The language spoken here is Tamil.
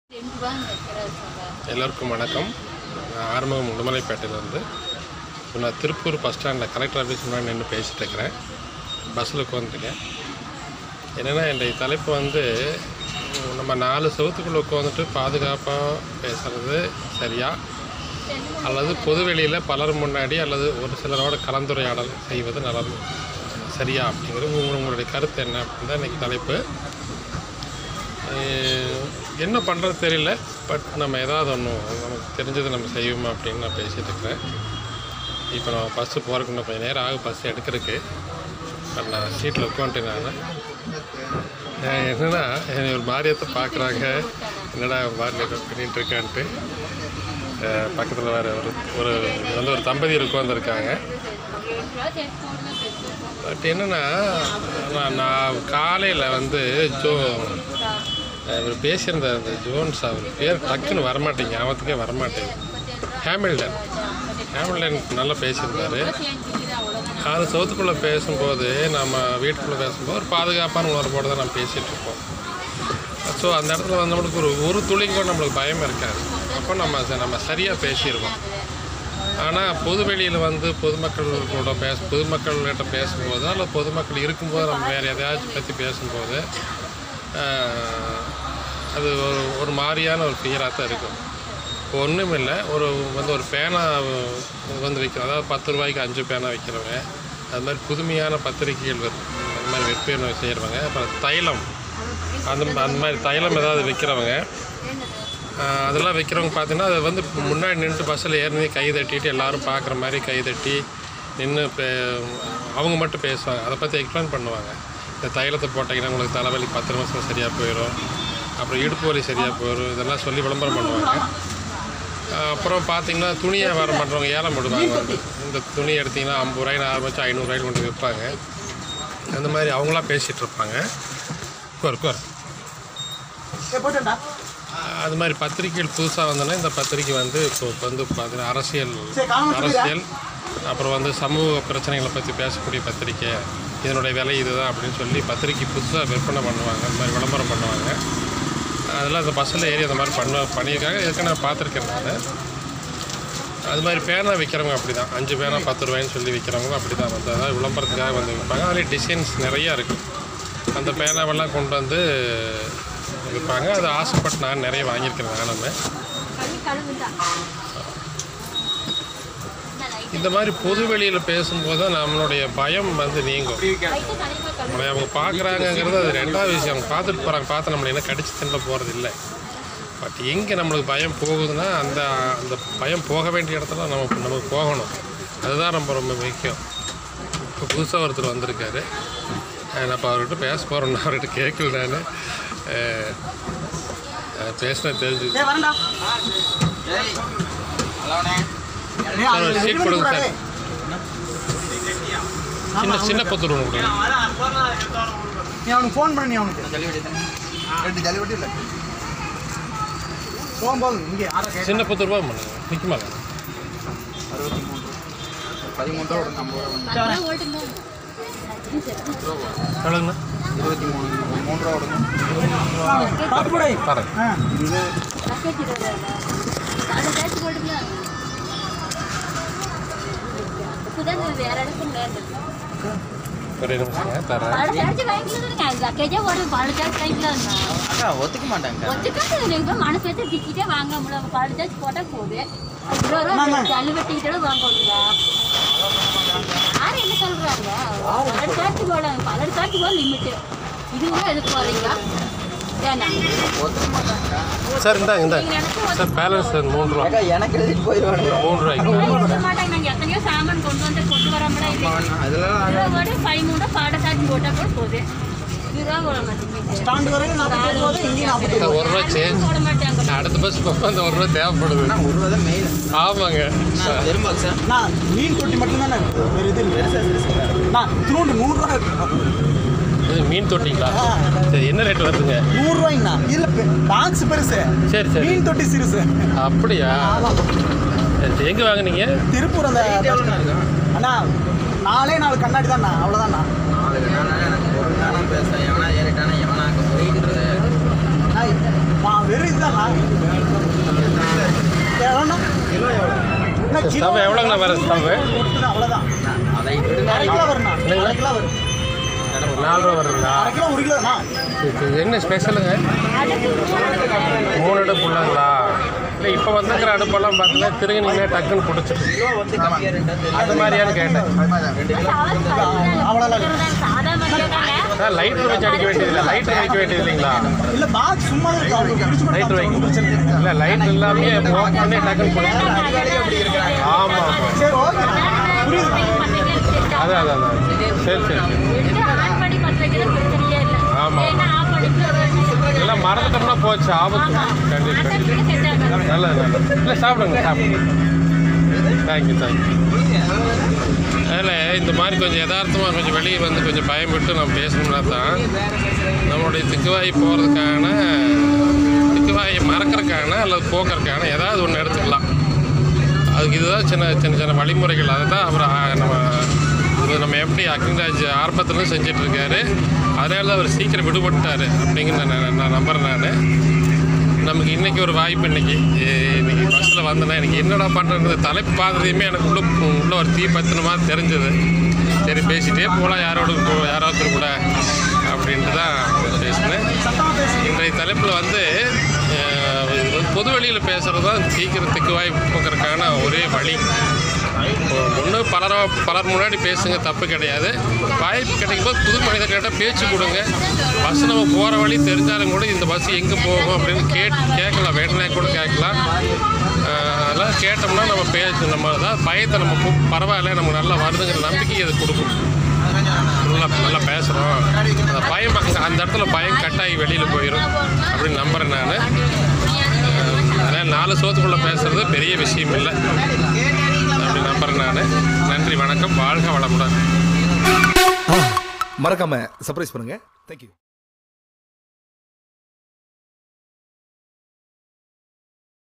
ரெண்டு ரூபான்னு வைக்கிறாரு சொல்கிறார் எல்லோருக்கும் வணக்கம் நான் ஆறுமுகம் உடுமலைப்பேட்டையிலேருந்து இப்போ நான் திருப்பூர் பஸ் ஸ்டாண்டில் கலெக்டர் ஆஃபீஸ் முன்னாடி நின்று பேசிகிட்டு இருக்கிறேன் பஸ்ஸில் உட்காந்துருக்கேன் என்னென்னா என்னுடைய தலைப்பு வந்து நம்ம நாலு செவத்துக்குள்ளே உட்காந்துட்டு பாதுகாப்பாக பேசுகிறது சரியா அல்லது பொதுவெளியில் பலர் முன்னாடி அல்லது ஒரு சிலரோட கலந்துரையாடல் செய்வது நலம் சரியா அப்படிங்கிறது உங்க- உங்களுடைய கருத்து என்ன அப்படின்னு தான் இன்றைக்கி தலைப்பு அஹ் என்ன பண்ணுறது தெரியல பட் நம்ம ஏதாவது ஒன்று நமக்கு தெரிஞ்சது நம்ம செய்வோமா அப்படின்னு நான் பேசிகிட்டு இருக்கிறேன் இப்போ நான் பஸ்ஸு போகிறதுக்கு இன்னும் கொஞ்சம் நேரம் ஆகும் பஸ் எடுக்கிறதுக்கு பட் நான் சீட்டில் உட்காந்துட்டேன் நான் அஹ் என்னன்னா என்னை ஒரு மாரியத்தை பார்க்குறாங்க என்னடா மாரியம் பண்ணிட்டு இருக்கான்ட்டு பக்கத்தில் வேறு ஒரு ஒரு இது வந்து ஒரு தம்பதியர் உட்காந்துருக்காங்க ரெண்டு ரூபா சேர்த்து போடுங்க பெருசு பட் என்னென்னா நான் நான் காலையில் வந்து ஜோ இவர் பேசியிருந்த அந்த ஜோன்ஸ் அவர் பேர் டக்குன்னு வரமாட்டேங்க ஞாபகத்துக்கே வரமாட்டேங்குது ஹேமில்டன் ஹேமில்டன் நல்லா பேசியிருந்தாரு சேர்ந்துக்குது அவ்வளோதான் ஆறு சவுத்துக்குள்ளே பேசும்போது நம்ம வீட்டுக்குள்ளே பேசும்போது ஒரு பாதுகாப்பான உணர்வோடு தான் நம்ம பேசிகிட்டு இருப்போம் ஸோ அந்த இடத்துல வந்து நம்மளுக்கு ஒரு ஒரு துளி கூட நம்மளுக்கு பயம் இருக்காது அப்போ நம்ம ச- நம்ம சரியாக பேசிடுவோம் ஆனால் பொதுவெளியில் வந்து பொதுமக்கள் கூட பேச பொதுமக்கள்கிட்ட பேசும்போது அல்லது பொதுமக்கள் இருக்கும்போது நம்ம வேறு எதையாச்சும் பற்றி பேசும்போது ஆஹ், அது ஒரு ஒரு மாதிரியான ஒரு ஃபியராக தான் இருக்கும் இப்போ ஒன்றும் இல்லை ஒரு வந்து ஒரு பேனா வந்து விற்கிறோம் அதாவது பத்து ரூபாய்க்கு அஞ்சு பேனா விற்கிறவங்க அது மாதிரி புதுமையான பத்திரிகைகள் விற்- அந்த மாதிரி விற்பனை செய்கிறவங்க அப்புறம் தைலம் அந்த அந்த மாதிரி தைலம் ஏதாவது விற்கிறவங்க ஆஹ் அதெல்லாம் வைக்கிறவங்க பார்த்தீங்கன்னா அது வந்து முன்னாடி நின்று பஸ்ஸில் ஏறி கை தட்டிட்டு எல்லாரும் பார்க்குற மாதிரி கை தட்டி நின்று பே அவங்க மட்டும் பேசுவாங்க அதை பற்றி எக்ஸ்பிளைன் பண்ணுவாங்க இந்த தைலத்தை போட்டிங்கன்னா உங்களுக்கு தலைவலி பத்து நிமிஷம் சரியாக போயிடும் அப்புறம் இடுப்பு வலி சரியாக போயிடும் இதெல்லாம் சொல்லி விளம்பரம் பண்ணுவாங்க ஆஹ் அப்புறம் பார்த்தீங்கன்னா துணி வியாபாரம் பண்ணுறவங்க ஏலம் போடுவாங்க வந்து இந்த துணி எடுத்திங்கன்னா ஐம்பது ரூபாய்னு ஆரம்பிச்சு ஐநூறுரூவாய்க்கு கொண்டு விற்பாங்க அந்த மாதிரி அவங்களாம் பேசிகிட்டு இருப்பாங்க கோர் கோர் அது மாதிரி பத்திரிகைகள் புதுசாக வந்தோன்னா இந்த பத்திரிக்கை வந்து இப்போ இப்போ வந்து பார்த்தீங்கன்னா அரசியல் அரசியல் அப்புறம் வந்து சமூக பிரச்சனைகளை பற்றி பேசக்கூடிய பத்திரிக்கை இதனுடைய விலை இதுதான் அப்படின்னு சொல்லி பத்திரிக்கை புதுசாக விற்பனை பண்ணுவாங்க அந்த மாதிரி விளம்பரம் பண்ணுவாங்க அதெல்லாம் அந்த பஸ்ஸில் ஏறி அந்த மாதிரி பண்ண பண்ணியிருக்காங்க இதுக்கு நான் பார்த்துருக்கேன் நான் அது மாதிரி பேனா விற்கிறவங்க அப்படி தான் அஞ்சு பேனா பத்து ரூபாய்ன்னு சொல்லி விற்கிறவங்க அப்படி தான் வந்து அதாவது விளம்பரத்துக்காக வந்து விற்பாங்க அதில் டிசைன்ஸ் நிறையா இருக்குது அந்த பேனாவெல்லாம் கொண்டு வந்து விற்பாங்க அது ஆசைப்பட்டு நான் நிறைய வாங்கியிருக்கிறேன் நானுமே கழுவி கழுவுதான் இந்த மாதிரி பொது வெளியில் பேசும்போது தான் நம்மளுடைய பயம் வந்து நீங்கும் லைட்டு தலைமை கழுவி நம்மளை அவங்க பார்க்குறாங்கங்கிறது அது ரெண்டாவது விஷயம் அவங்க பார்த்துட்டு போகிறாங்க பார்த்து நம்மளை என்ன கடிச்சு தின்ன போகிறது இல்லை பட் எங்கே நம்மளுக்கு பயம் போகுதுன்னா அந்த அந்த பயம் போக வேண்டிய இடத்துல நம்ம நமக்கு போகணும் அதுதான் ரொம்ப ரொம்ப முக்கியம் இப்போ புதுசாக ஒருத்தர் வந்திருக்காரு அஹ் நான் இப்போ அவர்கிட்ட பேச போகிறேன் அவர்கிட்ட கேட்கல நான் பேசினா தெரிஞ்சு ஏய் வரேன்டா ஏய், அது சார், ready சீட் பண்ணி கொடுங்க கொடுடா, சார். டேய். சின்ன சின்ன புத்தூர் ஒன்று கொடுங்க நீ அவனுக்கு ஃபோன் பண்ணு நீ அவனுக்கு ரெண்டு ஜல்லிவட்டி இல்லை போகும்போது இங்கே ஆறரை கேட்க சின்ன பத்து ரூபா பண்ணுங்க நிற்குமாங்க பதிமூணு ரூபா கொடுங்க ஐம்பது ரூபா கொடுங்க பத்து ஓட்டுங்க சொல்லுங்கண்ணா இருபத்தி மூணு மூணு ரூபா கொடுங்க பார்த்து போடா பாருங்க ஆ பக்கெட் இருபது அதை சேர்த்து போடுங்க இப்போதான் வேற இடத்துல நேர்ந்தது ஒரே நிமிஷங்க தரேன் பழ சார்ஜ் வாங்கிக்கலாம் லக்கேஜே வரும் பழ சார்ஜ் வாங்கிக்கலாம் அக்கா ஒத்துக்க மாட்டாங்க ஒத்துக்காது நீங்கள் போய் மனசு வச்சு திக்கிட்டே வாங்க முடியல பழ சார்ஜ் போட்டால் போகுது இருபது ரூபா ஜல்லு வெட்டிக்கிட்டே வாங்க விடுங்க யார் என்ன சொல்கிறாங்க பழ சார்ஜ் போட பழ சார்ஜ் போட லிமிட்டு இதுவே எதுக்கு போகிறீங்க வேணாம் ஒத்துக்க மாட்டாங்க சார் இந்தாங்க இந்தாங்க நீங்கள் எனக்கு சார் பேலன்ஸ் சார் மூணு ரூபா அக்கா எனக்கு எழுதிட்டு போயிடுவானுங்க மூணு ரூபாய்க்கு கொடுக்க மாட்டாங்க நாங்கள் எத்தனையோ சாமான் கொண்டு வந்து கொண்டு வராமலே இல்லை அதெல்லாம் இருபது ரூபா ஃபைவ் மூணு பாட சார்ஜ் போட்டால் கூட போகுது இருபது போட மாட்டேங்குது ஸ்டாண்டு வரைக்கும் நாற்பத்தி போகுது இங்கேயும் நாற்பத்தி சார் ஒரு ரூபா சேஞ்ச் போட மாட்டாங்க அடுத்த பஸ் போக அந்த ஒரு ரூபா தேவைப்படுது நான் ஒரு ரூபா தான் மெயில் ஆமாங்க நான் பெரும்பால் சார் நான் மீன் தொட்டி மட்டும்தானே இருக்கு. வேறு இது இல்லை பெருசா பெருசா நான் திருவண்டு நூறுரூவா இருக்கு இது மீன் தொட்டிங்களா சரி என்ன ரேட் வருதுங்க நூறுரூவாய்ங்கண்ணா இதில் பாக்ஸ் பெருசு சரி சரி மீன் தொட்டி சிறுசு அப்படியா ஆமாம் சரி, சரி எங்கே வாங்குனீங்க திருப்பூர் அந்த எவ்வளோண்ணா இருக்கும் அண்ணா நாலே நாலு கண்ணாடி தான்ண்ணா அவ்வளோதான்ண்ணா நாளைக்கு நான் எனக்கு ஒரு நானும் பேசுகிறேன் எவனா ஏறிட்டானா எவனா வெயிட்ன்றது நான் வெறும் இதுதான் எவ்வளோண்ணா என்ன கிலோ ஸ்டவ் எவ்வளோங்கண்ணா வர ஸ்டவ் ஒட்டுதான், அவ்வளோதான் அரை கிலோ வரும்ண்ணா அரை கிலோ வரும் நாலு ரூபா வருங்களா அரை கிலோ ஒரு கிலோண்ணா சரி, சரி. என்ன ஸ்பெஷலுங்க மூணு அடுப்பு உள்ளங்களா இல்லை இப்போ வந்துக்கிற அடுப்பெல்லாம் பார்த்தீங்கன்னா திருங்கினீங்கன்னா டக்குன்னு பிடிச்சிட்டு கிலோ வந்து கம்மியாக ரெண்டா அது மாதிரியான்னு கேட்டேன் அவ்வளோதான் சாதா மட்டும் சார் லைட்டர் வச்சு அடிக்க வேண்டியதில்லை லைட்டர் வைக்க வேண்டியது இல்லைங்களா இல்லை பாக்ஸ் சும்மா தான் இருக்கு அவங்க பிடிச்சு லைட்டர் வைக்க இல்லை லைட் இல்லாமே ஆஃப் பண்ணி டக்குன்னு பிடிச்சி ஆமாம் ஆமாம் சரி ஓகே புரியுது அதான் அதான் அதான் சரி சரி சரி ஆன் பண்ணி பத்து வைக்கிறது பிரச்சனையே இல்லை ஆமா. ஏன்னா ஆஃப் பண்ணிட்டு எல்லாம் மறந்துட்டோம்னா போச்சு ஆபத்து கண்டிப்பாக கண்டிப்பாக நல்லது நல்லது இல்லை சாப்பிடுங்க சாப்பிடுங்க தேங்க்யூ தேங்க்யூ அதில் இந்த மாதிரி கொஞ்சம் யதார்த்தமாக கொஞ்சம் வெளியே வந்து கொஞ்சம் பயம் விட்டு நம்ம பேசணும்னா தான் நம்மளுடைய திக்குவாய் போகிறதுக்கான திக்குவாயை மறக்கறதுக்கான அல்லது போக்குறதுக்கான ஏதாவது ஒன்று எடுத்துக்கலாம் அதுக்கு இதுதான் சின்ன சின்ன சின்ன வழிமுறைகள் அதை தான் அவர் ஆ, நம்ம இது நம்ம எப்படி அக்னிராஜ் ஆரம்பத்துலேருந்து செஞ்சிட்ருக்காரு அதனால தான் அவர் சீக்கிரம் விடுபட்டார் அப்படிங்கிற நான் நான் நம்புறேன் நான் நமக்கு இன்றைக்கி ஒரு வாய்ப்பு இன்றைக்கி இன்றைக்கி பஸ்ஸில் வந்தேன்னா எனக்கு என்னடா பண்ணுறது தலைப்பு பார்த்ததையுமே எனக்கு உள்ள உள்ள ஒரு தீ பத்தின மாதிரி தெரிஞ்சது சரி பேசிட்டே போகலாம் யாரோட போ- யாராவது கூட அப்படின்ட்டு தான் பேசினேன் இன்றைய தலைப்பில் வந்து அஹ், இது வந்து பொது வெளியில் பேசுகிறது தான் சீக்கிரம் திக்குவாய் போக்குறதுக்கான ஒரே வழி ஒன்று பலர பலர் முன்னாடி பேசுங்க தப்பு கிடையாது வாய்ப்பு கிடைக்கும் போது புது மனிதர்கிட்ட பேச்சு கொடுங்க பஸ் நம்ம போகிற வழி தெரிஞ்சாலும் கூட இந்த பஸ் எங்கே போகும் அப்படின்னு கேட் கேட்கலாம் வேணா கூட கேட்கலாம் அஹ், அதெல்லாம் கேட்டோம்னா நம்ம பேச நம்ம அதாவது பயத்தை நம்ம கு- பரவாயில்ல நமக்கு நல்லா வருதுங்கிற நம்பிக்கை அது கொடுக்கும் நல்லா நல்லா பேசுகிறோம் அந்த பயம் அங்கே அந்த இடத்துல பயம் கட்டாகி வெளியில் போயிடும் அப்படின்னு நம்புகிறேன் நான் அதனால் நாலு சோத்துக்குள்ளே பேசுகிறது பெரிய விஷயம் இல்லை அப்படி நம்புகிறேன் நான் நன்றி வணக்கம் வாழ்க வளமுடன் மறக்காம சர்ப்ரைஸ் பண்ணுங்க தேங்க்யூ